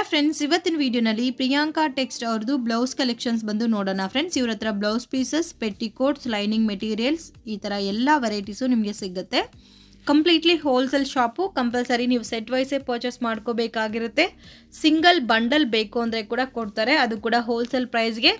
Friends ಇವತ್ತಿನ ವಿಡಿಯೋನಲ್ಲಿ Priyanka text ಅವ್ರದ್ದು ಬ್ಲೌಸ್ ಕಲೆಕ್ಷನ್ಸ್ ಬಂದು ನೋಡೋಣ ಫ್ರೆಂಡ್ಸ್ ಇವ್ರ ಹತ್ರ blouse pieces petticoats lining materials ಈ ಥರ ಎಲ್ಲ ವೆರೈಟೀಸು ನಿಮಗೆ ಸಿಗುತ್ತೆ ಕಂಪ್ಲೀಟ್ಲಿ ಹೋಲ್ಸೇಲ್ ಶಾಪು ಕಂಪಲ್ಸರಿ ನೀವು ಸೆಟ್ ವೈಸೇ ಪರ್ಚೇಸ್ ಮಾಡ್ಕೋಬೇಕಾಗಿರುತ್ತೆ ಸಿಂಗಲ್ ಬಂಡಲ್ ಬೇಕು ಅಂದರೆ ಕೂಡ ಕೊಡ್ತಾರೆ ಅದು ಕೂಡ ಹೋಲ್ಸೇಲ್ ಪ್ರೈಸ್ಗೆ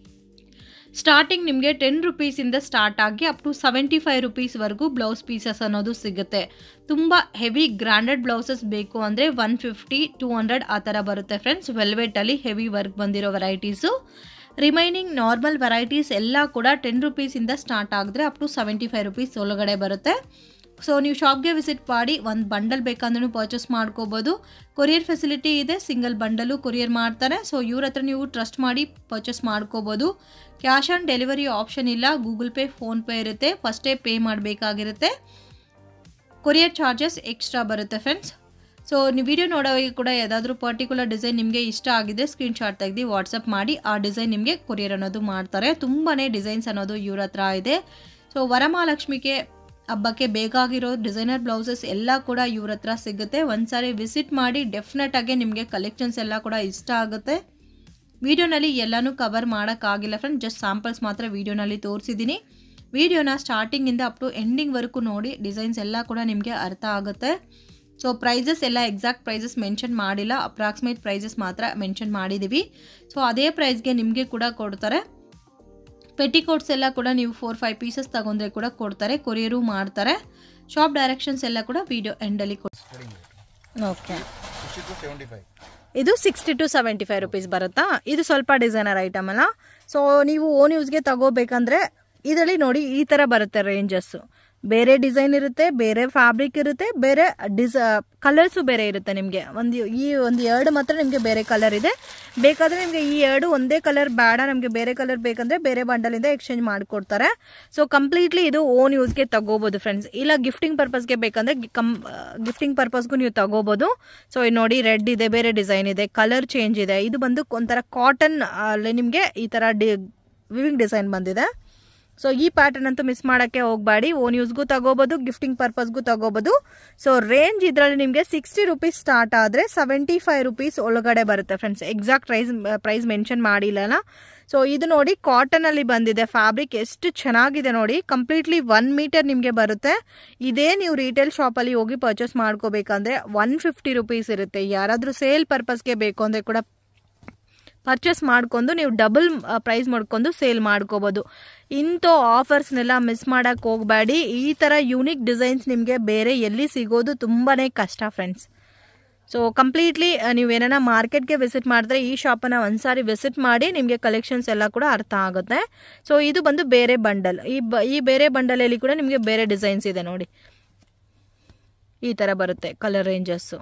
ಸ್ಟಾರ್ಟಿಂಗ್ ನಿಮಗೆ ಟೆನ್ ರುಪೀಸಿಂದ ಸ್ಟಾರ್ಟ್ ಆಗಿ ಅಪ್ ಟು ಸೆವೆಂಟಿ ಫೈವ್ ರುಪೀಸ್ವರೆಗೂ ಬ್ಲೌಸ್ ಪೀಸಸ್ ಅನ್ನೋದು ಸಿಗುತ್ತೆ ತುಂಬ ಹೆವಿ ಗ್ರ್ಯಾಂಡೆಡ್ ಬ್ಲೌಸಸ್ ಬೇಕು ಅಂದರೆ ಒನ್ ಫಿಫ್ಟಿ ಟೂ ಹಂಡ್ರೆಡ್ ಆ ಥರ ಬರುತ್ತೆ ಫ್ರೆಂಡ್ಸ್ ವೆಲ್ವೆಟಲ್ಲಿ ಹೆವಿ ವರ್ಕ್ ಬಂದಿರೋ ವೆರೈಟೀಸು ರಿಮೈನಿಂಗ್ ನಾರ್ಮಲ್ ವೆರೈಟೀಸ್ ಎಲ್ಲ ಕೂಡ ಟೆನ್ ರುಪೀಸಿಂದ ಸ್ಟಾರ್ಟ್ ಆಗಿದ್ರೆ up to seventy five rupees ಒಳಗಡೆ ಬರುತ್ತೆ ಸೊ ನೀವು ಶಾಪ್ಗೆ ವಿಸಿಟ್ ಮಾಡಿ ಒಂದು ಬಂಡಲ್ ಬೇಕಂದ್ರೂ ಪರ್ಚೇಸ್ ಮಾಡ್ಕೋಬೋದು ಕೊರಿಯರ್ ಫೆಸಿಲಿಟಿ ಇದೆ ಸಿಂಗಲ್ ಬಂಡಲು ಕೊರಿಯರ್ ಮಾಡ್ತಾರೆ ಸೊ ಇವ್ರ ಹತ್ರ ನೀವು ಟ್ರಸ್ಟ್ ಮಾಡಿ ಪರ್ಚೇಸ್ ಮಾಡ್ಕೋಬೋದು ಕ್ಯಾಶ್ ಆನ್ ಡೆಲಿವರಿ ಆಪ್ಷನ್ ಇಲ್ಲ ಗೂಗಲ್ ಪೇ ಫೋನ್ಪೇ ಇರುತ್ತೆ ಫಸ್ಟೇ ಪೇ ಮಾಡಬೇಕಾಗಿರುತ್ತೆ ಕೊರಿಯರ್ ಚಾರ್ಜಸ್ ಎಕ್ಸ್ಟ್ರಾ ಬರುತ್ತೆ ಫ್ರೆಂಡ್ಸ್ ಸೊ ನೀವು ವಿಡಿಯೋ ನೋಡೋವಾಗ ಕೂಡ ಯಾವುದಾದ್ರೂ ಪರ್ಟಿಕ್ಯುಲರ್ ಡಿಸೈನ್ ನಿಮಗೆ ಇಷ್ಟ ಆಗಿದ್ರೆ ಸ್ಕ್ರೀನ್ಶಾಟ್ ತೆಗೆದು ವಾಟ್ಸಪ್ ಮಾಡಿ ಆ ಡಿಸೈನ್ ನಿಮಗೆ ಕೊರಿಯರ್ ಅನ್ನೋದು ಮಾಡ್ತಾರೆ ತುಂಬಾ ಡಿಸೈನ್ಸ್ ಅನ್ನೋದು ಇವ್ರ ಹತ್ರ ಇದೆ ಸೊ ವರಮಹಾಲಕ್ಷ್ಮಿಗೆ ಹಬ್ಬಕ್ಕೆ ಬೇಕಾಗಿರೋ ಡಿಸೈನರ್ ಬ್ಲೌಸಸ್ ಎಲ್ಲ ಕೂಡ ಇವ್ರ ಹತ್ರ ಸಿಗುತ್ತೆ ಒಂದ್ಸಾರಿ ವಿಸಿಟ್ ಮಾಡಿ ಡೆಫಿನೆಟ್ ಆಗಿ ನಿಮಗೆ ಕಲೆಕ್ಷನ್ಸ್ ಎಲ್ಲ ಕೂಡ ಇಷ್ಟ ಆಗುತ್ತೆ ವಿಡಿಯೋನಲ್ಲಿ ಎಲ್ಲನೂ ಕವರ್ ಮಾಡೋಕ್ಕಾಗಿಲ್ಲ ಫ್ರೆಂಡ್ ಜಸ್ಟ್ ಸ್ಯಾಂಪಲ್ಸ್ ಮಾತ್ರ ವಿಡಿಯೋನಲ್ಲಿ ತೋರಿಸಿದ್ದೀನಿ ವಿಡಿಯೋನ ಸ್ಟಾರ್ಟಿಂಗಿಂದ ಅಪ್ ಟು ಎಂಡಿಂಗ್ವರೆಗೂ ನೋಡಿ ಡಿಸೈನ್ಸ್ ಎಲ್ಲ ಕೂಡ ನಿಮಗೆ ಅರ್ಥ ಆಗುತ್ತೆ ಸೊ ಪ್ರೈಸಸ್ ಎಲ್ಲ ಎಕ್ಸಾಕ್ಟ್ ಪ್ರೈಸಸ್ ಮೆನ್ಷನ್ ಮಾಡಿಲ್ಲ ಅಪ್ರಾಕ್ಸಿಮೇಟ್ ಪ್ರೈಸಸ್ ಮಾತ್ರ ಮೆನ್ಷನ್ ಮಾಡಿದ್ದೀವಿ ಸೊ ಅದೇ ಪ್ರೈಸ್ಗೆ ನಿಮಗೆ ಕೂಡ ಕೊಡ್ತಾರೆ ಪೆಟಿಕೋಟ್ಸ್ ಎಲ್ಲ ಕೂಡ ನೀವು ಫೋರ್ ಫೈವ್ ಪೀಸಸ್ ತಗೊಂಡ್ರೆ ಕೂಡ ಕೊಡ್ತಾರೆ ಕೊರಿಯರು ಮಾಡ್ತಾರೆ ಶಾಪ್ ಡೈರೆಕ್ಷನ್ಸ್ ಎಲ್ಲ ಕೂಡ ವಿಡಿಯೋ ಎಂಡಲ್ಲಿ ಕೊಡ್ okay sixty to seventy five ಇದು sixty to seventy five rupees ಬರುತ್ತಾ ಇದು ಸ್ವಲ್ಪ ಡಿಸೈನರ್ ಐಟಮ್ ಅಲ್ಲ ಸೊ ನೀವು ಓನ್ ಯೂಸ್ಗೆ ತಗೋಬೇಕಂದ್ರೆ ಇದರಲ್ಲಿ ನೋಡಿ ಈ ಥರ ಬರುತ್ತೆ ರೇಂಜಸ್ಸು ಬೇರೆ ಡಿಸೈನ್ ಇರುತ್ತೆ ಬೇರೆ ಫ್ಯಾಬ್ರಿಕ್ ಇರುತ್ತೆ ಬೇರೆ ಡಿಸ ಕಲರ್ಸು ಬೇರೆ ಇರುತ್ತೆ ನಿಮಗೆ ಒಂದು ಈ ಒಂದು ಎರಡು ಮಾತ್ರ ನಿಮಗೆ ಬೇರೆ ಕಲರ್ ಇದೆ ಬೇಕಾದರೆ ನಿಮಗೆ ಈ ಎರಡು ಒಂದೇ ಕಲರ್ ಬೇಡ ನಮಗೆ ಬೇರೆ ಕಲರ್ ಬೇಕಂದ್ರೆ ಬೇರೆ ಬಂಡಲಿಂದ ಎಕ್ಸ್ಚೇಂಜ್ ಮಾಡಿಕೊಡ್ತಾರೆ ಸೊ ಕಂಪ್ಲೀಟ್ಲಿ ಇದು ಓನ್ ಯೂಸ್ಗೆ ತಗೋಬೋದು ಫ್ರೆಂಡ್ಸ್ ಇಲ್ಲ ಗಿಫ್ಟಿಂಗ್ ಪರ್ಪಸ್ಗೆ ಬೇಕಂದ್ರೆ ಕಮ್ ಗಿಫ್ಟಿಂಗ್ ಪರ್ಪಸ್ಗೂ ನೀವು ತಗೋಬೋದು ಸೊ ಇದು ನೋಡಿ ರೆಡ್ ಇದೆ ಬೇರೆ ಡಿಸೈನ್ ಇದೆ ಕಲರ್ ಚೇಂಜ್ ಇದೆ ಇದು ಬಂದು ಒಂಥರ ಕಾಟನ್ ಅಲ್ಲಿ ನಿಮಗೆ ಈ ಥರ ಡಿ ವಿವಿಂಗ್ ಡಿಸೈನ್ ಬಂದಿದೆ ಸೊ ಈ ಪ್ಯಾಟರ್ನ್ ಅಂತೂ ಮಿಸ್ ಮಾಡೋಕ್ಕೆ ಹೋಗಬೇಡಿ ಓನ್ ಯೂಸ್ಗೂ ತಗೋಬೋದು ಗಿಫ್ಟಿಂಗ್ ಪರ್ಪಸ್ಗೂ ತಗೋಬೋದು ಸೊ ರೇಂಜ್ ಇದರಲ್ಲಿ ನಿಮಗೆ ಸಿಕ್ಸ್ಟಿ ರುಪೀಸ್ ಸ್ಟಾರ್ಟ್ ಆದರೆ ಸೆವೆಂಟಿ ಫೈವ್ ರುಪೀಸ್ ಒಳಗಡೆ ಬರುತ್ತೆ friends exact price price mention ಮಾಡಿಲ್ಲಲ್ಲ ಸೊ ಇದು ನೋಡಿ ಕಾಟನಲ್ಲಿ ಬಂದಿದೆ ಫ್ಯಾಬ್ರಿಕ್ ಎಷ್ಟು ಚೆನ್ನಾಗಿದೆ ನೋಡಿ ಕಂಪ್ಲೀಟ್ಲಿ ಒನ್ ಮೀಟರ್ ನಿಮಗೆ ಬರುತ್ತೆ ಇದೇ ನೀವು ರಿಟೇಲ್ ಶಾಪಲ್ಲಿ ಹೋಗಿ ಪರ್ಚೇಸ್ ಮಾಡ್ಕೋಬೇಕಂದ್ರೆ ಒನ್ ಫಿಫ್ಟಿ ರುಪೀಸ್ ಇರುತ್ತೆ ಯಾರಾದರೂ ಸೇಲ್ ಪರ್ಪಸ್ಗೆ ಬೇಕು ಅಂದರೆ ಕೂಡ ಪರ್ಚೇಸ್ ಮಾಡ್ಕೊಂಡು ನೀವು ಡಬಲ್ ಪ್ರೈಸ್ ಮಾಡ್ಕೊಂಡು ಸೇಲ್ ಮಾಡ್ಕೋಬೋದು ಇಂಥ ಆಫರ್ಸ್ನೆಲ್ಲ ಮಿಸ್ ಮಾಡೋಕ್ಕೆ ಹೋಗಬೇಡಿ ಈ ಥರ ಯೂನಿಕ್ ಡಿಸೈನ್ಸ್ ನಿಮಗೆ ಬೇರೆ ಎಲ್ಲಿ ಸಿಗೋದು ತುಂಬಾ ಕಷ್ಟ ಫ್ರೆಂಡ್ಸ್ ಸೊ ಕಂಪ್ಲೀಟ್ಲಿ ನೀವು ಏನಾರ ಮಾರ್ಕೆಟ್ಗೆ ವಿಸಿಟ್ ಮಾಡಿದ್ರೆ ಈ ಶಾಪನ್ನು ಒಂದ್ಸಾರಿ ವಿಸಿಟ್ ಮಾಡಿ ನಿಮಗೆ ಕಲೆಕ್ಷನ್ಸ್ ಎಲ್ಲ ಕೂಡ ಅರ್ಥ ಆಗುತ್ತೆ ಸೊ ಇದು ಬಂದು ಬೇರೆ ಬಂಡಲ್ ಈ ಬ ಈ ಬೇರೆ ಬಂಡಲಲ್ಲಿ ಕೂಡ ನಿಮಗೆ ಬೇರೆ ಡಿಸೈನ್ಸ್ ಇದೆ ನೋಡಿ ಈ ಥರ ಬರುತ್ತೆ colour ranges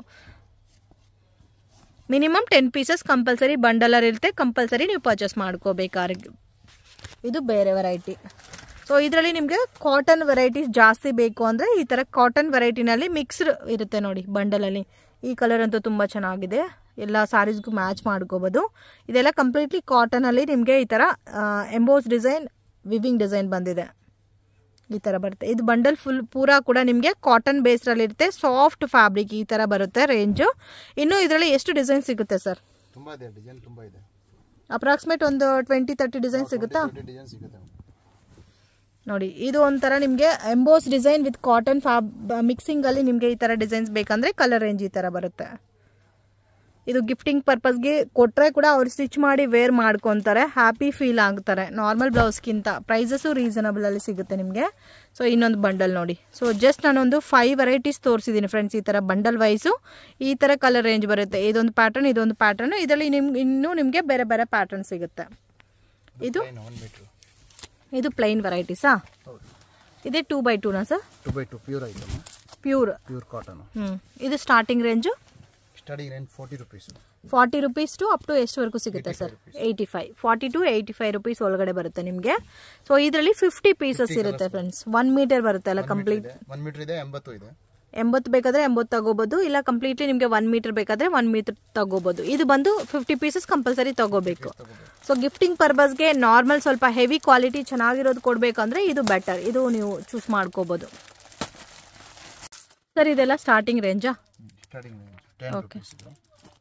minimum ten pieces compulsory ಬಂಡಲರ್ ಇರುತ್ತೆ ಕಂಪಲ್ಸರಿ ನೀವು ಪರ್ಚೇಸ್ ಮಾಡ್ಕೋಬೇಕಾದ್ರೆ ಇದು ಬೇರೆ ವೆರೈಟಿ ಸೊ ಇದರಲ್ಲಿ ನಿಮಗೆ ಕಾಟನ್ ವೆರೈಟೀಸ್ ಜಾಸ್ತಿ ಬೇಕು ಅಂದರೆ ಈ ಥರ ಕಾಟನ್ ವೆರೈಟಿನಲ್ಲಿ ಮಿಕ್ಸ್ಡ್ ಇರುತ್ತೆ ನೋಡಿ ಬಂಡಲಲ್ಲಿ ಈ ಕಲರ್ ಅಂತೂ ತುಂಬ ಚೆನ್ನಾಗಿದೆ ಎಲ್ಲ ಸ್ಯಾರೀಸ್ಗೂ ಮ್ಯಾಚ್ ಮಾಡ್ಕೋಬೋದು ಇದೆಲ್ಲ ಕಂಪ್ಲೀಟ್ಲಿ ಕಾಟನಲ್ಲಿ ನಿಮಗೆ ಈ ಥರ ಎಂಬೋಸ್ ಡಿಸೈನ್ ವಿವಿಂಗ್ ಡಿಸೈನ್ ಬಂದಿದೆ ಈ ಥರ ಬರುತ್ತೆ ಇದು ಬಂಡಲ್ ಫುಲ್ ಪೂರಾ ಕೂಡ ನಿಮಗೆ ಕಾಟನ್ ಬೇಸ್ರಲ್ಲಿ ಇರುತ್ತೆ ಸಾಫ್ಟ್ ಫ್ಯಾಬ್ರಿಕ್ ಈ ಥರ ಬರುತ್ತೆ ರೇಂಜು ಇನ್ನು ಇದರಲ್ಲಿ ಎಷ್ಟು ಡಿಸೈನ್ ಸಿಗುತ್ತೆ ಸರ್ ತುಂಬ ಇದೆ ಡಿಸೈನ್ ತುಂಬ ಇದೆ ಅಪ್ರಾಕ್ಸಿಮೇಟ್ ಒಂದು ಟ್ವೆಂಟಿ ತರ್ಟಿ ಡಿಸೈನ್ ಸಿಗುತ್ತಾ ಡಿಸೈನ್ ಸಿಗುತ್ತೆ ನೋಡಿ ಇದು ಒಂಥರ ನಿಮಗೆ ಎಂಬೋಸ್ ಡಿಸೈನ್ ವಿತ್ ಕಾಟನ್ ಫ್ಯಾಬ್ ಮಿಕ್ಸಿಂಗಲ್ಲಿ ನಿಮಗೆ ಈ ಥರ ಡಿಸೈನ್ಸ್ ಬೇಕಂದರೆ ಕಲರ್ ರೇಂಜ್ ಈ ಥರ ಬರುತ್ತೆ ಇದು ಗಿಫ್ಟಿಂಗ್ ಪರ್ಪಸ್ಗೆ ಕೊಟ್ಟರೆ ಕೂಡ ಅವ್ರು ಸ್ಟಿಚ್ ಮಾಡಿ ವೇರ್ ಮಾಡ್ಕೊತಾರೆ ಹ್ಯಾಪಿ ಫೀಲ್ ಆಗ್ತಾರೆ ನಾರ್ಮಲ್ ಬ್ಲೌಸ್ಗಿಂತ ಪ್ರೈಸಸ್ಸು ರೀಸನಬಲಲ್ಲಿ ಸಿಗುತ್ತೆ ನಿಮಗೆ ಸೊ ಇನ್ನೊಂದು ಬಂಡಲ್ ನೋಡಿ ಸೊ ಜಸ್ಟ್ ನಾನೊಂದು ಫೈವ್ ವೆರೈಟೀಸ್ ತೋರಿಸಿದ್ದೀನಿ ಫ್ರೆಂಡ್ಸ್ ಈ ಥರ ಬಂಡಲ್ ವೈಸು ಈ ಥರ ಕಲರ್ ರೇಂಜ್ ಬರುತ್ತೆ ಇದೊಂದು ಪ್ಯಾಟರ್ನ್ ಇದೊಂದು ಪ್ಯಾಟರ್ನ್ ಇದರಲ್ಲಿ ನಿಮ್ಗೆ ಇನ್ನೂ ನಿಮಗೆ ಬೇರೆ ಬೇರೆ ಪ್ಯಾಟರ್ನ್ ಸಿಗುತ್ತೆ ಇದು ಒನ್ ಮೀಟ್ರು ಇದು ಪ್ಲೈನ್ ವೆರೈಟೀಸಾ ಹೌದು ಇದೇ ಟೂ ಬೈ ಟೂನಾ sir two by two pure item pure pure cotton ಹ್ಞೂ ಇದು starting range study range forty rupees forty rupees to up to ಎಷ್ಟುವರೆಗೂ ಸಿಗುತ್ತೆ sir eighty five forty to eighty five rupees ಒಳಗಡೆ ಬರುತ್ತೆ ನಿಮಗೆ ಸೊ ಇದರಲ್ಲಿ fifty pieces ಇರುತ್ತೆ friends one metre ಬರುತ್ತೆ ಅಲ್ಲ ಕಂಪ್ಲೀಟ್ ಇದೆ ಒನ್ ಮೀಟರ್ ಇದೆ ಎಂಬತ್ತು ಇದೆ ಎಂಬತ್ತು ಬೇಕಾದ್ರೆ ಎಂಬತ್ತು ತಗೋಬೋದು ಇಲ್ಲ ಕಂಪ್ಲೀಟ್ಲಿ ನಿಮಗೆ ಒನ್ ಮೀಟರ್ ಬೇಕಾದ್ರೆ ಒನ್ ಮೀಟರ್ ತಗೋಬೋದು ಇದು ಬಂದು ಫಿಫ್ಟಿ ಪೀಸಸ್ ಕಂಪಲ್ಸರಿ ತಗೋಬೇಕು ಸೊ ಗಿಫ್ಟಿಂಗ್ ಪರ್ಪಸ್ಗೆ ನಾರ್ಮಲ್ ಸ್ವಲ್ಪ ಹೆವಿ ಕ್ವಾಲಿಟಿ ಚೆನ್ನಾಗಿರೋದು ಕೊಡಬೇಕಂದ್ರೆ ಇದು ಬೆಟರ್ ಇದು ನೀವು ಚೂಸ್ ಮಾಡ್ಕೋಬೋದು ಸರ್ ಇದೆಲ್ಲ ಸ್ಟಾರ್ಟಿಂಗ್ ರೇಂಜಾ ಸ್ಟಾರ್ಟಿಂಗ್ ರೇಂಜ್ ಟೆನ್ ರುಪೀಸ್ ಇದು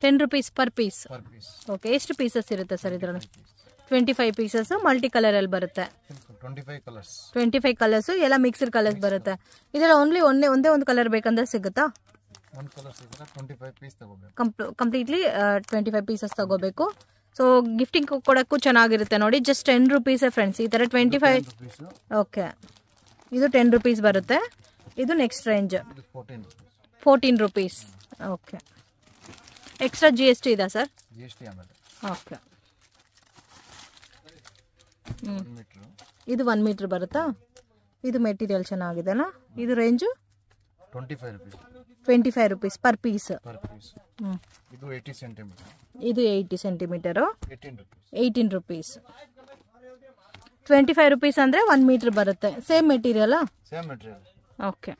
ten rupees per piece per piece okay ಎಷ್ಟು ಪೀಸಸ್ ಇರುತ್ತೆ ಸರ್ ಇದರಲ್ಲಿ ಟ್ವೆಂಟಿ ಫೈವ್ ಪೀಸಸ್ ಮಲ್ಟಿ ಕಲರಲ್ಲಿ ಬರುತ್ತೆ twenty five colours twenty five colours ಎಲ್ಲ ಮಿಕ್ಸ್ಡ್ ಕಲರ್ಸ್ ಬರುತ್ತೆ ಇದರಲ್ಲಿ ಓನ್ಲಿ ಒಂದೇ ಒಂದೇ ಒಂದು ಕಲರ್ ಬೇಕಂದ್ರೆ ಸಿಗುತ್ತಾ ಒಂದು ಕಲರ್ ಸಿಗುತ್ತೆ ಟ್ವೆಂಟಿ ಫೈವ್ ಪೀಸ್ ತಗೋಬೇಕು ಕಂಪ್ಲೀಟ್ಲಿ ಟ್ವೆಂಟಿ ಫೈವ್ ಪೀಸಸ್ ತಗೋಬೇಕು ಸೊ ಗಿಫ್ಟಿಂಗ್ ಕೊಡೋಕ್ಕೂ ಚೆನ್ನಾಗಿರುತ್ತೆ ನೋಡಿ ಜಸ್ಟ್ ಟೆನ್ ರುಪೀಸೇ ಫ್ರೆಂಡ್ಸ್ ಈ ಥರ ಟ್ವೆಂಟಿ ಫೈವ್ ರುಪೀಸು ಓಕೆ ಇದು ಟೆನ್ ರುಪೀಸ್ ಬರುತ್ತೆ ಇದು ನೆಕ್ಸ್ಟ್ ರೇಂಜ್ ಇದು fourteen rupees fourteen rupees okay extra G S T ಇದಾ ಸರ್ ಜಿ ಎಸ್ ಟಿ ಆಮೇಲೆ ಓಕೆ ಒನ್ ಮೀಟ್ರು ಇದು ಒನ್ ಮೀಟ್ರ್ ಬರುತ್ತಾ ಇದು ಮೆಟೀರಿಯಲ್ ಚೆನ್ನಾಗಿದೆನಾ ಇದು range twenty five rupees twenty five rupees per piece per piece ಹ್ಞೂ ಇದು ಏಯ್ಟಿ ಸೆಂಟಿಮೀಟರ್ ಇದು eighty centimetre eighteen rupees eighteen rupees twenty five rupees ಅಂದರೆ ಒನ್ ಮೀಟ್ರ್ ಬರುತ್ತೆ ಸೇಮ್ ಮೆಟೀರಿಯಲಾ ಸೇಮ್ ಮೆಟೀರಿಯಲ್ ಓಕೆ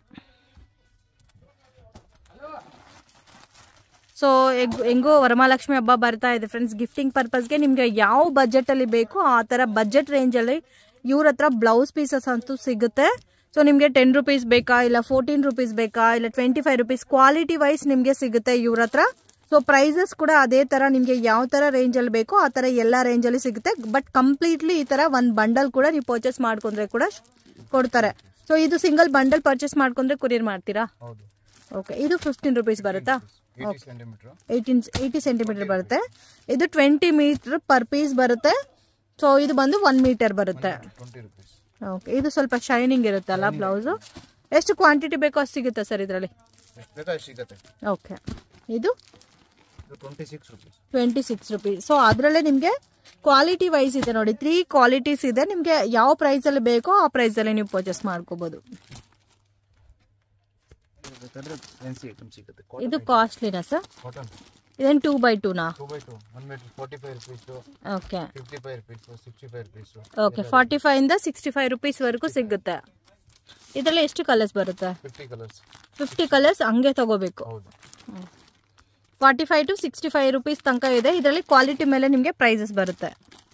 ಸೊ ಹೆಂಗೋ ವರಮಹಾಲಕ್ಷ್ಮಿ ಹಬ್ಬ ಬರ್ತಾ ಇದೆ ಫ್ರೆಂಡ್ಸ್ ಗಿಫ್ಟಿಂಗ್ ಪರ್ಪಸ್ಗೆ ನಿಮಗೆ ಯಾವ ಬಜೆಟಲ್ಲಿ ಬೇಕು ಆ ಥರ ಬಜೆಟ್ ರೇಂಜಲ್ಲಿ ಇವ್ರ ಹತ್ರ ಬ್ಲೌಸ್ ಪೀಸಸ್ ಅಂತೂ ಸಿಗುತ್ತೆ ಸೊ ನಿಮಗೆ ಟೆನ್ ರುಪೀಸ್ ಬೇಕಾ ಇಲ್ಲ ಫೋರ್ಟೀನ್ ರುಪೀಸ್ ಬೇಕಾ ಇಲ್ಲ twenty five rupees quality wise ನಿಮಗೆ ಸಿಗುತ್ತೆ ಇವ್ರ ಹತ್ರ ಸೊ ಪ್ರೈಸಸ್ ಕೂಡ ಅದೇ ಥರ ನಿಮಗೆ ಯಾವ ಥರ ರೇಂಜಲ್ಲಿ ಬೇಕೋ ಆ ಥರ ಎಲ್ಲ ರೇಂಜಲ್ಲಿ ಸಿಗುತ್ತೆ ಬಟ್ ಕಂಪ್ಲೀಟ್ಲಿ ಈ ಥರ ಒಂದು ಬಂಡಲ್ ಕೂಡ ನೀವು ಪರ್ಚೇಸ್ ಮಾಡ್ಕೊಂಡ್ರೆ ಕೂಡ ಕೊಡ್ತಾರೆ ಸೊ ಇದು ಸಿಂಗಲ್ ಬಂಡಲ್ ಪರ್ಚೇಸ್ ಮಾಡ್ಕೊಂಡ್ರೆ ಕೊರಿಯರ್ ಮಾಡ್ತೀರಾ ಹೌದು ಓಕೆ ಇದು ಫಿಫ್ಟೀನ್ ರುಪೀಸ್ ಬರುತ್ತಾ eighty centimetre eighteen eighty centimetre ಬರುತ್ತೆ ಇದು ಟ್ವೆಂಟಿ ಮೀಟರ್ ಪರ್ ಪೀಸ್ ಬರುತ್ತೆ ಸೊ ಇದು ಬಂದು ಒನ್ ಮೀಟರ್ ಬರುತ್ತೆ ಟ್ವೆಂಟಿ ರುಪೀಸ್ ಓಕೆ ಇದು ಸ್ವಲ್ಪ ಶೈನಿಂಗ್ ಇರುತ್ತಲ್ಲ ಬ್ಲೌಸು ಎಷ್ಟು ಕ್ವಾಂಟಿಟಿ ಬೇಕೋ ಅಷ್ಟು ಸಿಗುತ್ತೆ ಸರ್ ಇದರಲ್ಲಿ ಎಷ್ಟು ಬೇಕಾ ಅಷ್ಟು ಸಿಗುತ್ತೆ ಓಕೆ ಇದು ಇದು twenty six rupees twenty six rupees so ಅದರಲ್ಲೇ ನಿಮಗೆ ಕ್ವಾಲಿಟಿ ವೈಸ್ ಇದೆ ನೋಡಿ ತ್ರೀ ಕ್ವಾಲಿಟೀಸ್ ಇದೆ ನಿಮಗೆ ಯಾವ ಪ್ರೈಸಲ್ಲಿ ಬೇಕೋ ಆ ಪ್ರೈಸಲ್ಲಿ ನೀವು ಪರ್ಚೇಸ್ ಮಾಡ್ಕೋಬೋದು ಬೇಕಾದ್ರೆ ಫ್ಯಾನ್ಸಿ ಐಟಮ್ ಸಿಗುತ್ತೆ ಇದು ಕಾಸ್ಟ್ಲಿನಾ ಸರ್ ಕಾಟನ್ ಇದೇನು ಟೂ ಬೈ ಟೂನಾ two by two one metre forty five rupees okay fifty five rupees sixty five rupees okay forty five ಇಂದ ಸಿಕ್ಸ್ಟಿ ಫೈವ್ ರುಪೀಸ್ವರೆಗೂ ಸಿಗುತ್ತೆ ಇದರಲ್ಲಿ ಎಷ್ಟು ಕಲರ್ಸ್ ಬರುತ್ತೆ ಫಿಫ್ಟಿ ಕಲರ್ಸ್ ಫಿಫ್ಟಿ ಕಲರ್ಸ್ ಹಂಗೆ ತಗೋಬೇಕು ಹೌದು forty five to sixty five rupees ತನಕ ಇದೆ ಇದರಲ್ಲಿ ಕ್ವಾಲಿಟಿ ಮೇಲೆ ನಿಮಗೆ ಪ್ರೈಸಸ್ ಬರುತ್ತೆ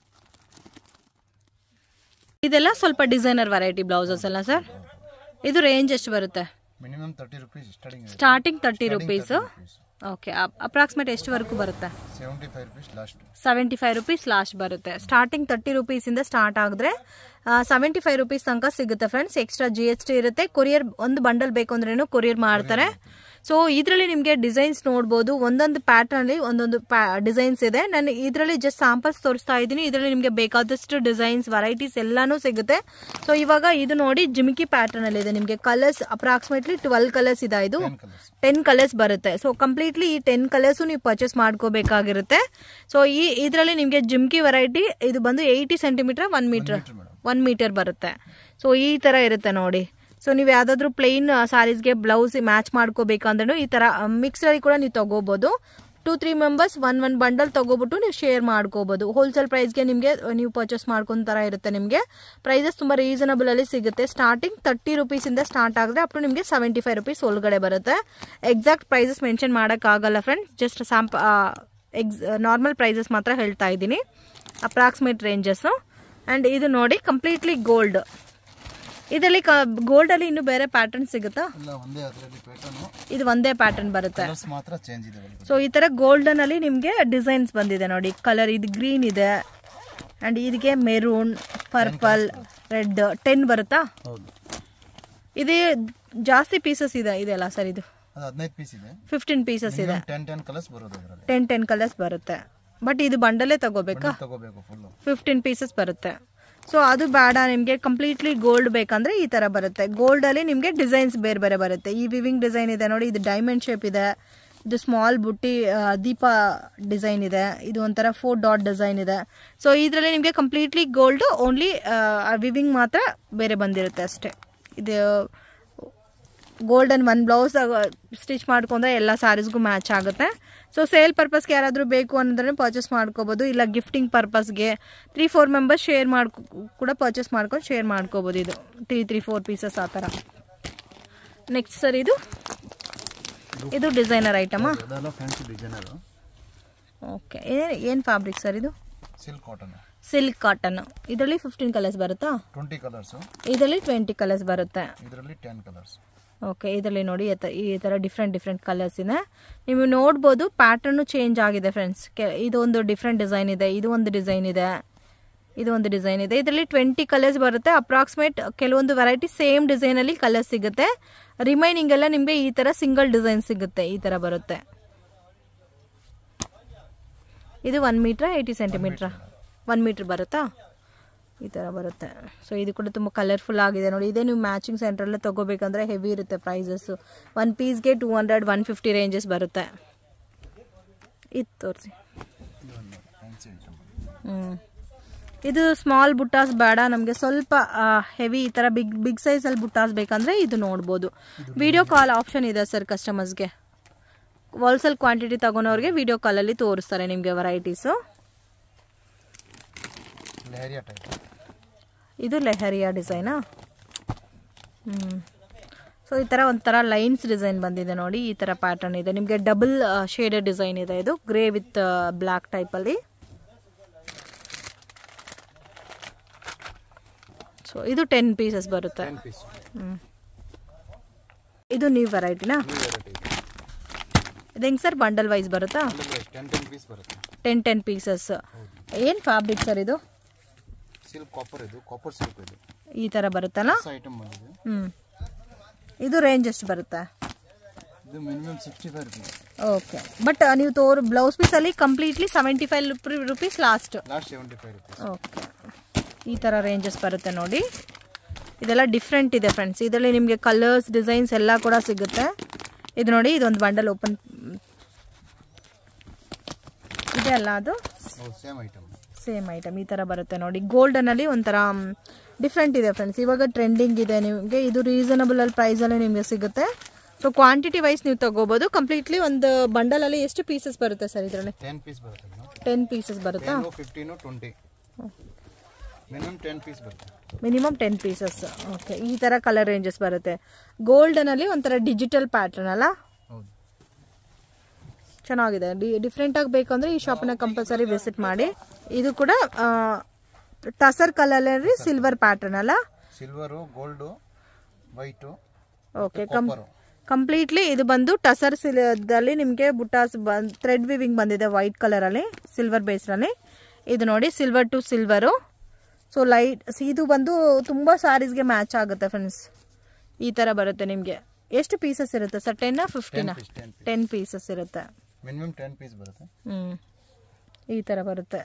ಇದೆಲ್ಲ ಸ್ವಲ್ಪ ಡಿಸೈನರ್ ವೆರೈಟಿ ಬ್ಲೌಸಸ್ ಎಲ್ಲ ಸರ್ ಇದು ರೇಂಜ್ ಎಷ್ಟು ಬರುತ್ತೆ minimum thirty rupees starting starting thirty rupees okay approximate ಎಷ್ಟುವರೆಗೂ ಬರುತ್ತೆ seventy five rupees last seventy five rupees last ಬರುತ್ತೆ ಸ್ಟಾರ್ಟಿಂಗ್ ತರ್ಟಿ ರುಪೀಸಿಂದ ಸ್ಟಾರ್ಟ್ ಆಗಿದ್ರೆ ಸೆವೆಂಟಿ ಫೈವ್ ರುಪೀಸ್ ತನಕ ಸಿಗುತ್ತೆ friends extra G S T ಇರುತ್ತೆ ಕೊರಿಯರ್ ಒಂದು ಬಂಡಲ್ ಬೇಕು ಅಂದ್ರೇನು ಕೊರಿಯರ್ ಮಾಡ್ತಾರೆ ಸೊ ಇದರಲ್ಲಿ ನಿಮಗೆ ಡಿಸೈನ್ಸ್ ನೋಡ್ಬೋದು ಒಂದೊಂದು ಪ್ಯಾಟರ್ನಲ್ಲಿ ಒಂದೊಂದು ಡಿಸೈನ್ಸ್ ಇದೆ ನಾನು ಇದರಲ್ಲಿ ಜಸ್ಟ್ ಸ್ಯಾಂಪಲ್ಸ್ ತೋರಿಸ್ತಾ ಇದ್ದೀನಿ ಇದರಲ್ಲಿ ನಿಮಗೆ ಬೇಕಾದಷ್ಟು ಡಿಸೈನ್ಸ್ ವೆರೈಟೀಸ್ ಎಲ್ಲಾನು ಸಿಗುತ್ತೆ ಸೊ ಇವಾಗ ಇದು ನೋಡಿ ಜಿಮಿಕಿ ಪ್ಯಾಟರ್ನ್ ಅಲ್ಲಿ ಇದೆ ನಿಮಗೆ ಕಲರ್ಸ್ ಅಪ್ರಾಕ್ಸಿಮೇಟ್ಲಿ ಟ್ವೆಲ್ ಕಲರ್ಸ್ ಇದೆ ಇದು ಟೆನ್ ಕಲರ್ಸ್ ಟೆನ್ ಕಲರ್ಸ್ ಬರುತ್ತೆ ಸೊ ಕಂಪ್ಲೀಟ್ಲಿ ಈ ಟೆನ್ ಕಲರ್ಸು ನೀವು ಪರ್ಚೇಸ್ ಮಾಡ್ಕೋಬೇಕಾಗಿರುತ್ತೆ ಸೊ ಈ ಇದರಲ್ಲಿ ನಿಮಗೆ ಜಿಮ್ಕಿ ವೆರೈಟಿ ಇದು ಬಂದು eighty centimetre one metre madam one metre ಬರುತ್ತೆ ಸೊ ಈ ಥರ ಇರುತ್ತೆ ನೋಡಿ ಸೊ ನೀವು ಯಾವುದಾದ್ರೂ ಪ್ಲೈನ್ ಸ್ಯಾರೀಸ್ಗೆ ಬ್ಲೌಸ್ ಮ್ಯಾಚ್ ಮಾಡ್ಕೋಬೇಕಂದ್ರೂ ಈ ಥರ ಮಿಕ್ಸಲ್ಲಿ ಕೂಡ ನೀವು ತಗೋಬೋದು two three members one one bundle ತಗೋಬಿಟ್ಟು ನೀವು ಶೇರ್ ಮಾಡ್ಕೋಬೋದು ಹೋಲ್ಸೇಲ್ ಪ್ರೈಸ್ಗೆ ನಿಮಗೆ ನೀವು ಪರ್ಚೇಸ್ ಮಾಡ್ಕೊಂತ ಥರ ಇರುತ್ತೆ ನಿಮಗೆ ಪ್ರೈಸಸ್ ತುಂಬ ರೀಸನಬಲ್ ಅಲ್ಲಿ ಸಿಗುತ್ತೆ ಸ್ಟಾರ್ಟಿಂಗ್ ತರ್ಟಿ ರುಪೀಸಿಂದ ಸ್ಟಾರ್ಟ್ ಆಗಿದ್ರೆ ಅಪ್ ಟು ನಿಮಗೆ ಸೆವೆಂಟಿ ಫೈವ್ ರುಪೀಸ್ ಒಳಗಡೆ ಬರುತ್ತೆ ಎಕ್ಸಾಕ್ಟ್ ಪ್ರೈಸಸ್ ಮೆನ್ಷನ್ ಮಾಡೋಕ್ಕಾಗಲ್ಲ friends just samples normal prices ಮಾತ್ರ ಹೇಳ್ತಾ ಇದ್ದೀನಿ ಅಪ್ರಾಕ್ಸಿಮೇಟ್ ರೇಂಜಸ್ಸು ಆ್ಯಂಡ್ ಇದು ನೋಡಿ ಕಂಪ್ಲೀಟ್ಲಿ ಗೋಲ್ಡ್ ಇದರಲ್ಲಿ ಕ ಗೋಲ್ಡಲ್ಲಿ ಇನ್ನೂ ಬೇರೆ ಪ್ಯಾಟರ್ನ್ ಸಿಗುತ್ತಾ ಎಲ್ಲ ಒಂದೇ ಅದರಲ್ಲಿ ಪ್ಯಾಟರ್ನು ಇದು ಒಂದೇ ಪ್ಯಾಟರ್ನ್ ಬರುತ್ತೆ ಕಲರ್ಸ್ ಮಾತ್ರ ಚೇಂಜ್ ಇದೆ ಒಳಗಡೆ. ಸೊ ಈ ಥರ ಗೋಲ್ಡನ್ ಅಲ್ಲಿ ನಿಮಗೆ ಡಿಸೈನ್ಸ್ ಬಂದಿದೆ ನೋಡಿ ಕಲರ್ ಇದು ಗ್ರೀನ್ ಇದೆ ಆ್ಯಂಡ್ ಇದಕ್ಕೆ ಮೆರೂನ್ ಪರ್ಪಲ್ ರೆಡ್ ಟೆನ್ ಬರುತ್ತಾ ಹೌದು ಇದು ಜಾಸ್ತಿ ಪೀಸಸ್ ಇದೆ ಇದೆಲ್ಲ ಸರ್ ಇದು ಅದು ಹದಿನೈದು ಪೀಸ್ ಇದೆ ಫಿಫ್ಟೀನ್ ಪೀಸಸ್ ಇದೆ ಟೆನ್ ಟೆನ್ ಕಲರ್ಸ್ ಬರೋದು ಅದರಲ್ಲಿ ಟೆನ್ ಟೆನ್ ಕಲರ್ಸ್ ಬರುತ್ತೆ ಬಟ್ ಇದು ಬಂಡಲೇ ತಗೋಬೇಕಾ ತಗೋಬೇಕು ಫುಲ್ಲು ಫಿಫ್ಟೀನ್ ಪೀಸಸ್ ಬರುತ್ತೆ ಸೊ ಅದು ಬೇಡ ನಿಮಗೆ ಕಂಪ್ಲೀಟ್ಲಿ ಗೋಲ್ಡ್ ಬೇಕಂದ್ರೆ ಈ ಥರ ಬರುತ್ತೆ ಗೋಲ್ಡಲ್ಲಿ ನಿಮಗೆ ಡಿಸೈನ್ಸ್ ಬೇರೆ ಬೇರೆ ಬರುತ್ತೆ ಈ ವಿವಿಂಗ್ ಡಿಸೈನ್ ಇದೆ ನೋಡಿ ಇದು ಡೈಮಂಡ್ ಶೇಪ್ ಇದೆ ಇದು ಸ್ಮಾಲ್ ಬುಟ್ಟಿ ಆ, ದೀಪ ಡಿಸೈನ್ ಇದೆ ಇದು ಒಂಥರ ಫೋರ್ ಡಾಟ್ ಡಿಸೈನ್ ಇದೆ ಸೊ ಇದರಲ್ಲಿ ನಿಮಗೆ ಕಂಪ್ಲೀಟ್ಲಿ ಗೋಲ್ಡ್ ಓನ್ಲಿ ವಿವಿಂಗ್ ಮಾತ್ರ ಬೇರೆ ಬಂದಿರುತ್ತೆ ಅಷ್ಟೇ ಇದು ಗೋಲ್ಡನ್ ಒನ್ ಬ್ಲೌಸ್ ಸ್ಟಿಚ್ ಮಾಡ್ಕೊಂಡ್ರೆ ಎಲ್ಲ ಸ್ಯಾರೀಸ್ಗೂ ಮ್ಯಾಚ್ ಆಗುತ್ತೆ ಸೊ ಸೇಲ್ ಪರ್ಪಸ್ಗೆ ಯಾರಾದರೂ ಬೇಕು ಅನ್ನೋದ್ರೆ ಪರ್ಚೇಸ್ ಮಾಡ್ಕೋಬೋದು ಇಲ್ಲ ಗಿಫ್ಟಿಂಗ್ ಪರ್ಪಸ್ಗೆ ತ್ರೀ ಫೋರ್ ಮೆಂಬರ್ಸ್ ಶೇರ್ ಮಾಡ್ಕೊ ಕೂಡ ಪರ್ಚೇಸ್ ಮಾಡ್ಕೊಂಡು ಶೇರ್ ಮಾಡ್ಕೋಬೋದು ಇದು ತ್ರೀ ತ್ರೀ ಫೋರ್ ಪೀಸಸ್ ಆ ಥರ ನೆಕ್ಸ್ಟ್ ಸರ್ ಇದು ಇದು ಡಿಸೈನರ್ ಐಟಮಾ ಅದೆಲ್ಲ ಫ್ಯಾನ್ಸಿ ಡಿಸೈನರು ಓಕೆ ಏನು ಏನು ಫ್ಯಾಬ್ರಿಕ್ ಸರ್ ಇದು ಸಿಲ್ಕ್ ಕಾಟನ್ ಸಿಲ್ಕ್ ಕಾಟನ್ ಇದರಲ್ಲಿ ಫಿಫ್ಟೀನ್ ಕಲರ್ಸ್ ಬರುತ್ತಾ ಟ್ವೆಂಟಿ ಕಲರ್ಸು ಇದರಲ್ಲಿ ಟ್ವೆಂಟಿ ಕಲರ್ಸ್ ಬರುತ್ತೆ ಇದರಲ್ಲಿ ಟೆನ್ ಕಲರ್ಸ್ ಓಕೆ ಇದರಲ್ಲಿ ನೋಡಿ ಈ ತ- ಈ ಥರ ಡಿಫ್ರೆಂಟ್ ಡಿಫ್ರೆಂಟ್ ಕಲರ್ಸ್ ಇದೆ ನೀವು ನೋಡ್ಬೋದು ಪ್ಯಾಟರ್ನು ಚೇಂಜ್ ಆಗಿದೆ ಫ್ರೆಂಡ್ಸ್ ಇದು ಒಂದು ಡಿಫ್ರೆಂಟ್ ಡಿಸೈನ್ ಇದೆ ಇದು ಒಂದು ಡಿಸೈನ್ ಇದೆ ಇದು ಒಂದು ಡಿಸೈನ್ ಇದೆ ಇದರಲ್ಲಿ ಟ್ವೆಂಟಿ ಕಲರ್ಸ್ ಬರುತ್ತೆ ಅಪ್ರಾಕ್ಸಿಮೇಟ್ ಕೆಲವೊಂದು ವೆರೈಟಿ ಸೇಮ್ ಡಿಸೈನಲ್ಲಿ ಕಲರ್ಸ್ ಸಿಗುತ್ತೆ ರಿಮೈನಿಂಗ್ ಎಲ್ಲ ನಿಮಗೆ ಈ ಥರ ಸಿಂಗಲ್ ಡಿಸೈನ್ ಸಿಗುತ್ತೆ ಈ ಥರ ಬರುತ್ತೆ ಇದು ಒನ್ ಮೀಟ್ರಾ ಏಯ್ಟಿ ಸೆಂಟಿಮೀಟ್ರಾ ಒನ್ ಮೀಟ್ರ್ ಬರುತ್ತಾ ಈ ಥರ ಬರುತ್ತೆ ಸೊ ಇದು ಕೂಡ ತುಂಬ ಕಲರ್ಫುಲ್ ಆಗಿದೆ ನೋಡಿ ಇದೇ ನೀವು ಮ್ಯಾಚಿಂಗ್ ಸೆಂಟ್ರಲ್ಲೇ ತೊಗೋಬೇಕಂದ್ರೆ ಹೆವಿ ಇರುತ್ತೆ ಪ್ರೈಸಸ್ಸು ಒನ್ ಪೀಸ್ಗೆ two hundred one fifty ranges ಬರುತ್ತೆ ಇದು ತೋರಿಸಿ ಇದು ಒಂದು ಫ್ಯಾನ್ಸಿ ಐಟಮ್ ಹ್ಞೂ ಇದು ಸ್ಮಾಲ್ ಬುಟ್ಟಾಸ್ ಬೇಡ ನಮಗೆ ಸ್ವಲ್ಪ ಹೆವಿ ಈ ಥರ ಬಿಗ್ ಬಿಗ್ ಸೈಜಲ್ಲಿ ಬುಟ್ಟಾಸ್ ಬೇಕಂದರೆ ಇದು ನೋಡ್ಬೋದು ವಿಡಿಯೋ ಕಾಲ್ ಆಪ್ಷನ್ ಇದೆ ಸರ್ ಕಸ್ಟಮರ್ಸ್ಗೆ ಹೋಲ್ಸೇಲ್ ಕ್ವಾಂಟಿಟಿ ತಗೊಳೋರಿಗೆ ವಿಡಿಯೋ ಕಾಲಲ್ಲಿ ತೋರಿಸ್ತಾರೆ ನಿಮಗೆ ವೆರೈಟೀಸು ಲೆಹರಿಯಾ ಟೈಪ್ ಇದು ಲೆಹರಿಯಾ ಡಿಸೈನಾ ಹ್ಞೂ ಸೊ ಈ ಥರ ಒಂಥರ ಲೈನ್ಸ್ ಡಿಸೈನ್ ಬಂದಿದೆ ನೋಡಿ ಈ ಥರ ಪ್ಯಾಟರ್ನ್ ಇದೆ ನಿಮಗೆ ಡಬಲ್ ಶೇಡೆಡ್ ಡಿಸೈನ್ ಇದೆ ಇದು ಗ್ರೇ ವಿತ್ ಬ್ಲ್ಯಾಕ್ ಟೈಪಲ್ಲಿ ಸೊ ಇದು ಟೆನ್ ಪೀಸಸ್ ಬರುತ್ತೆ ಟೆನ್ ಪೀಸ್ ಹ್ಞೂ ಇದು ನ್ಯೂ ವೆರೈಟಿನಾ ನ್ಯೂ ವೆರೈಟಿ ಇದು ಹೆಂಗೆ ಸರ್ ಬಂಡಲ್ ವೈಸ್ ಬರುತ್ತಾ ಟೆನ್ ಟೆನ್ ಪೀಸ್ ಬರುತ್ತೆ ಟೆನ್ ಟೆನ್ ಪೀಸಸ್ ಏನು ಫ್ಯಾಬ್ರಿಕ್ ಸರ್ ಇದು ಸಿಲ್ಕ್ ಕಾಪರ್ ಇದು ಕಾಪರ್ ಸಿಲ್ಕ್ ಇದು ಈ ಥರ ಬರುತ್ತಲ್ಲ ಹೊಸ ಐಟಮ್ ಬಂದಿದೆ ಹ್ಞೂ ಇದು ರೇಂಜ್ ಎಷ್ಟು ಬರುತ್ತೆ ಇದು minimum sixty five rupees okay but ನೀವು ತೋರ್ ಬ್ಲೌಸ್ ಪೀಸಲ್ಲಿ completely seventy five rupees last last seventy five rupees okay ಈ ಥರ ರೇಂಜಸ್ ಬರುತ್ತೆ ನೋಡಿ ಇದೆಲ್ಲ ಡಿಫ್ರೆಂಟ್ ಇದೆ ಫ್ರೆಂಡ್ಸ್ ಇದರಲ್ಲಿ ನಿಮಗೆ ಕಲರ್ಸ್ ಡಿಸೈನ್ಸ್ ಎಲ್ಲ ಕೂಡ ಸಿಗುತ್ತೆ ಇದು ನೋಡಿ ಇದೊಂದು ಬಂಡಲ್ ಓಪನ್ ಇದೆ ಅಲ್ಲ ಅದು ಹೌದು ಸೇಮ್ ಐಟಮ್ ಸೇಮ್ ಐಟಮ್ ಈ ಥರ ಬರುತ್ತೆ ನೋಡಿ ಗೋಲ್ಡನಲ್ಲಿ ಒಂಥರ ಡಿಫ್ರೆಂಟ್ ಇದೆ ಫ್ರೆಂಡ್ಸ್ ಇವಾಗ ಟ್ರೆಂಡಿಂಗ್ ಇದೆ ನಿಮಗೆ ಇದು ರೀಸನಬಲ್ ಅಲ್ಲಿ ಪ್ರೈಸಲ್ಲಿ ನಿಮಗೆ ಸಿಗುತ್ತೆ ಸೊ ಕ್ವಾಂಟಿಟಿ ವೈಸ್ ನೀವು ತಗೋಬೋದು ಕಂಪ್ಲೀಟ್ಲಿ ಒಂದು ಬಂಡಲಲ್ಲಿ ಎಷ್ಟು ಪೀಸಸ್ ಬರುತ್ತೆ ಸರ್ ಇದರಲ್ಲಿ ಟೆನ್ ಪೀಸ್ ಬರುತ್ತೆ ಇದು ಟೆನ್ ಪೀಸಸ್ ಬರುತ್ತಾ ten fifteen twenty minimum ten piece ಬರುತ್ತೆ ಮಿನಿಮಮ್ ಟೆನ್ ಪೀಸಸ್ ಓಕೆ ಈ ಥರ ಕಲರ್ ರೇಂಜಸ್ ಬರುತ್ತೆ ಗೋಲ್ಡನಲ್ಲಿ ಒಂಥರ ಡಿಜಿಟಲ್ ಪ್ಯಾಟರ್ನ್ ಅಲ್ಲ ಹೌದು ಚೆನ್ನಾಗಿದೆ ಡಿ ಡಿಫ್ರೆಂಟಾಗಿ ಬೇಕಂದ್ರೆ ಈ ಶಾಪನ್ನ ಕಂಪಲ್ಸರಿ ವಿಸಿಟ್ ಮಾಡಿ ಇದು ಕೂಡ ಟಸರ್ ಕಲರಲ್ಲಿ ಸಿಲ್ವರ್ ಪ್ಯಾಟರ್ನ್ ಅಲ್ಲ ಸಿಲ್ವರು ಗೋಲ್ಡು ವೈಟು ಓಕೆ ಕಂ ಕಾಪರು ಕಂಪ್ಲೀಟ್ಲಿ ಇದು ಬಂದು ಟಸರ್ ಸಿಲ್ದಲ್ಲಿ ನಿಮಗೆ ಬುಟ್ಟಾಸ್ ಬಂದ್ ಥ್ರೆಡ್ ವಿವಿಂಗ್ ಬಂದಿದೆ ವೈಟ್ ಕಲರಲ್ಲಿ ಸಿಲ್ವರ್ ಬೇಸ್ನಲ್ಲಿ ಇದು ನೋಡಿ silver to silver so light ಇದು ಬಂದು ತುಂಬ ಸ್ಯಾರೀಸ್ಗೆ ಮ್ಯಾಚ್ ಆಗುತ್ತೆ ಫ್ರೆಂಡ್ಸ್ ಈ ಥರ ಬರುತ್ತೆ ನಿಮಗೆ ಎಷ್ಟು ಪೀಸಸ್ ಇರುತ್ತೆ ಸರ್ ಟೆನ್ನ ಫಿಫ್ಟಿನ piece ten piece ten pieces ಇರುತ್ತೆ ಮಿನಿಮಮ್ ಟೆನ್ ಪೀಸ್ ಬರುತ್ತೆ ಹ್ಞೂ ಈ ಥರ ಬರುತ್ತೆ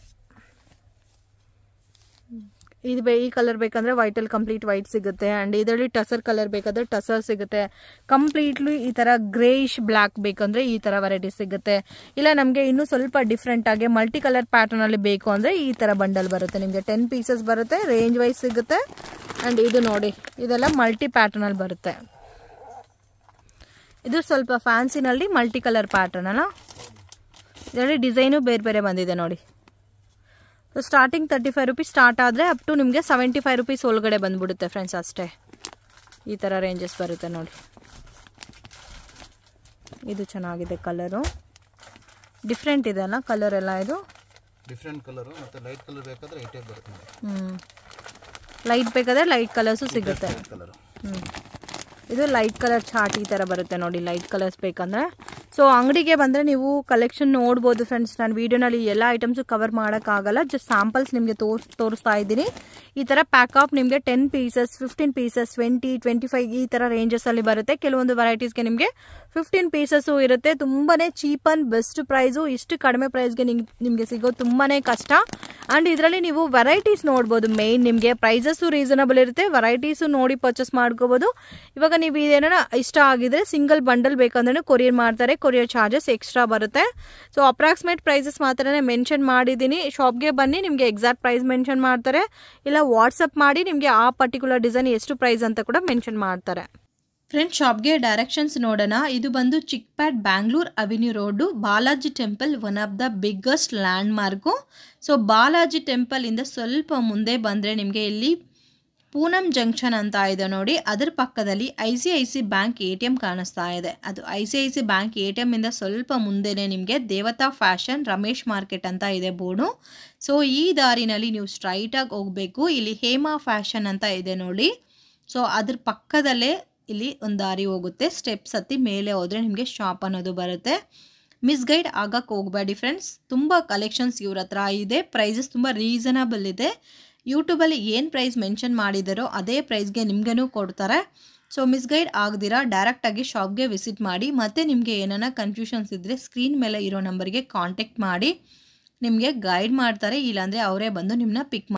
ಇದು ಬೇ ಈ ಕಲರ್ ಬೇಕಂದ್ರೆ ವೈಟಲ್ಲಿ ಕಂಪ್ಲೀಟ್ ವೈಟ್ ಸಿಗುತ್ತೆ ಆ್ಯಂಡ್ ಇದರಲ್ಲಿ ಟಸರ್ ಕಲರ್ ಬೇಕಾದ್ರೆ ಟಸರ್ ಸಿಗುತ್ತೆ ಕಂಪ್ಲೀಟ್ಲಿ ಈ ಥರ ಗ್ರೇಯಿಶ್ ಬ್ಲ್ಯಾಕ್ ಬೇಕಂದ್ರೆ ಈ ಥರ ವೆರೈಟಿ ಸಿಗುತ್ತೆ ಇಲ್ಲ ನಮಗೆ ಇನ್ನೂ ಸ್ವಲ್ಪ ಡಿಫ್ರೆಂಟ್ ಆಗಿ ಮಲ್ಟಿ ಕಲರ್ ಪ್ಯಾಟರ್ನಲ್ಲಿ ಬೇಕು ಅಂದರೆ ಈ ಥರ ಬಂಡಲ್ ಬರುತ್ತೆ ನಿಮಗೆ ಟೆನ್ ಪೀಸಸ್ ಬರುತ್ತೆ ರೇಂಜ್ ವೈಸ್ ಸಿಗುತ್ತೆ ಆ್ಯಂಡ್ ಇದು ನೋಡಿ ಇದೆಲ್ಲ ಮಲ್ಟಿ ಪ್ಯಾಟರ್ನಲ್ಲಿ ಬರುತ್ತೆ ಇದು ಸ್ವಲ್ಪ ಫ್ಯಾನ್ಸಿನಲ್ಲಿ ಮಲ್ಟಿ ಕಲರ್ ಪ್ಯಾಟರ್ನ್ ಅಲ್ಲ ಇದರಲ್ಲಿ ಡಿಸೈನು ಬೇರೆ ಬೇರೆ ಬಂದಿದೆ ನೋಡಿ so starting thirty five rupees start ಆದರೆ ಅಪ್ ಟು ನಿಮಗೆ ಸೆವೆಂಟಿ ಫೈವ್ ರುಪೀಸ್ ಒಳಗಡೆ ಬಂದ್ಬಿಡುತ್ತೆ ಫ್ರೆಂಡ್ಸ್ ಅಷ್ಟೇ ಈ ಥರ ರೇಂಜಸ್ ಬರುತ್ತೆ ನೋಡಿ ಇದು ಚೆನ್ನಾಗಿದೆ ಕಲರು ಡಿಫ್ರೆಂಟ್ ಇದೆ ಅಲ್ಲ ಕಲರ್ ಎಲ್ಲ ಇದು ಡಿಫ್ರೆಂಟ್ ಕಲರು ಮತ್ತು ಲೈಟ್ ಕಲರ್ ಬೇಕಾದ್ರೆ ಏಟೇ ಬರುತ್ತೆ ನೋಡಿ ಹ್ಞೂ ಲೈಟ್ ಬೇಕಾದರೆ ಲೈಟ್ ಕಲರ್ಸು ಸಿಗುತ್ತೆ ಕಲರು ಹ್ಞೂ ಇದು ಲೈಟ್ ಕಲರ್ ಚಾರ್ಟ್ ಈ ಥರ ಬರುತ್ತೆ ನೋಡಿ ಲೈಟ್ ಕಲರ್ಸ್ ಬೇಕಂದ್ರೆ ಸೊ ಅಂಗಡಿಗೆ ಬಂದರೆ ನೀವು ಕಲೆಕ್ಷನ್ ನೋಡ್ಬೋದು ಫ್ರೆಂಡ್ಸ್ ನಾನು ವೀಡಿಯೋನಲ್ಲಿ ಎಲ್ಲ ಐಟಮ್ಸು ಕವರ್ ಮಾಡೋಕ್ಕಾಗಲ್ಲ ಜಸ್ಟ್ ಸ್ಯಾಂಪಲ್ಸ್ ನಿಮಗೆ ತೋರ್ಸ್ ತೋರಿಸ್ತಾ ಇದ್ದೀನಿ ಈ ಥರ ಪ್ಯಾಕ್ ಆಫ್ ನಿಮಗೆ ten pieces fifteen pieces twenty twenty five ಈ ಥರ ರೇಂಜಸಲ್ಲಿ ಬರುತ್ತೆ ಕೆಲವೊಂದು ವೆರೈಟೀಸ್ಗೆ ನಿಮಗೆ ಫಿಫ್ಟೀನ್ ಪೀಸಸ್ಸು ಇರುತ್ತೆ ತುಂಬಾ ಚೀಪ್ ಆ್ಯಂಡ್ ಬೆಸ್ಟ್ ಪ್ರೈಸು ಇಷ್ಟು ಕಡಿಮೆ ಪ್ರೈಸ್ಗೆ ನಿಮಗೆ ಸಿಗೋದು ತುಂಬಾ ಕಷ್ಟ ಆ್ಯಂಡ್ ಇದರಲ್ಲಿ ನೀವು ವೆರೈಟೀಸ್ ನೋಡ್ಬೋದು ಮೇಯ್ನ್ ನಿಮಗೆ ಪ್ರೈಸಸ್ಸು ರೀಸನಬಲ್ ಇರುತ್ತೆ ವೆರೈಟೀಸು ನೋಡಿ ಪರ್ಚೇಸ್ ಮಾಡ್ಕೋಬೋದು ಇವಾಗ ನೀವು ಇದೇನೋ ಇಷ್ಟ ಆಗಿದ್ರೆ ಸಿಂಗಲ್ ಬಂಡಲ್ ಬೇಕಂದ್ರೆ ಕೊರಿಯರ್ ಮಾಡ್ತಾರೆ ಕೊರಿಯರ್ ಚಾರ್ಜಸ್ ಎಕ್ಸ್ಟ್ರಾ ಬರುತ್ತೆ ಸೊ ಅಪ್ರಾಕ್ಸಿಮೇಟ್ ಪ್ರೈಸಸ್ ಮಾತ್ರನೇ ಮೆನ್ಷನ್ ಮಾಡಿದ್ದೀನಿ ಶಾಪ್ಗೆ ಬನ್ನಿ ನಿಮಗೆ ಎಕ್ಸಾಕ್ಟ್ ಪ್ರೈಸ್ ಮೆನ್ಷನ್ ಮಾಡ್ತಾರೆ ಇಲ್ಲ ವಾಟ್ಸಪ್ ಮಾಡಿ ನಿಮಗೆ ಆ ಪರ್ಟಿಕ್ಯುಲರ್ ಡಿಸೈನ್ ಎಷ್ಟು ಪ್ರೈಸ್ ಅಂತ ಕೂಡ ಮೆನ್ಷನ್ ಮಾಡ್ತಾರೆ ಫ್ರೆಂಡ್ಸ್ ಶಾಪ್ಗೆ ಡೈರೆಕ್ಷನ್ಸ್ ನೋಡೋಣ ಇದು ಬಂದು Chickpet Bangalore avenue road Balaji temple one of the biggest landmark so Balaji ಟೆಂಪಲಿಂದ ಸ್ವಲ್ಪ ಮುಂದೆ ಬಂದರೆ ನಿಮಗೆ ಇಲ್ಲಿ ಪೂನಂ ಜಂಕ್ಷನ್ ಅಂತ ಇದೆ ನೋಡಿ ಅದರ ಪಕ್ಕದಲ್ಲಿ I C I C bank A T M ಕಾಣಿಸ್ತಾ ಇದೆ ಅದು I C I C bank A T ಎಮ್ಮಿಂದ ಸ್ವಲ್ಪ ಮುಂದೆನೇ ನಿಮಗೆ ದೇವತಾ ಫ್ಯಾಷನ್ ರಮೇಶ್ ಮಾರ್ಕೆಟ್ ಅಂತ ಇದೆ ಬೋರ್ಡು ಸೊ ಈ ದಾರಿನಲ್ಲಿ ನೀವು ಸ್ಟ್ರೈಟಾಗಿ ಹೋಗಬೇಕು ಇಲ್ಲಿ ಹೇಮಾ ಫ್ಯಾಷನ್ ಅಂತ ಇದೆ ನೋಡಿ ಸೊ ಅದ್ರ ಪಕ್ಕದಲ್ಲೇ ಇಲ್ಲಿ ಒಂದು ದಾರಿ ಹೋಗುತ್ತೆ ಸ್ಟೆಪ್ಸ್ ಹತ್ತಿ ಮೇಲೆ ಹೋದರೆ ನಿಮಗೆ ಶಾಪ್ ಅನ್ನೋದು ಬರುತ್ತೆ ಮಿಸ್ಗೈಡ್ ಆಗಕ್ಕೆ ಹೋಗಬೇಡಿ ಫ್ರೆಂಡ್ಸ್ ತುಂಬ ಕಲೆಕ್ಷನ್ಸ್ ಇವ್ರ ಹತ್ರ ಇದೆ ಪ್ರೈಸಸ್ ತುಂಬ ರೀಸನಬಲ್ ಇದೆ ಯೂಟ್ಯೂಬಲ್ಲಿ ಏನು ಪ್ರೈಸ್ ಮೆನ್ಷನ್ ಮಾಡಿದಾರೋ ಅದೇ ಪ್ರೈಸ್ಗೆ ನಿಮಗೇನು ಕೊಡ್ತಾರೆ ಸೊ ಮಿಸ್ಗೈಡ್ ಆಗದಿರಾ ಡೈರೆಕ್ಟಾಗಿ ಶಾಪ್ಗೆ ವಿಸಿಟ್ ಮಾಡಿ ಮತ್ತು ನಿಮಗೆ ಏನಾರ ಕನ್ಫ್ಯೂಷನ್ಸ್ ಇದ್ದರೆ ಸ್ಕ್ರೀನ್ ಮೇಲೆ ಇರೋ ನಂಬರ್ಗೆ ಕಾಂಟ್ಯಾಕ್ಟ್ ಮಾಡಿ ನಿಮಗೆ ಗೈಡ್ ಮಾಡ್ತಾರೆ ಇಲ್ಲಾಂದರೆ ಅವರೇ ಬಂದು ನಿಮ್ಮನ್ನ ಪಿಕ್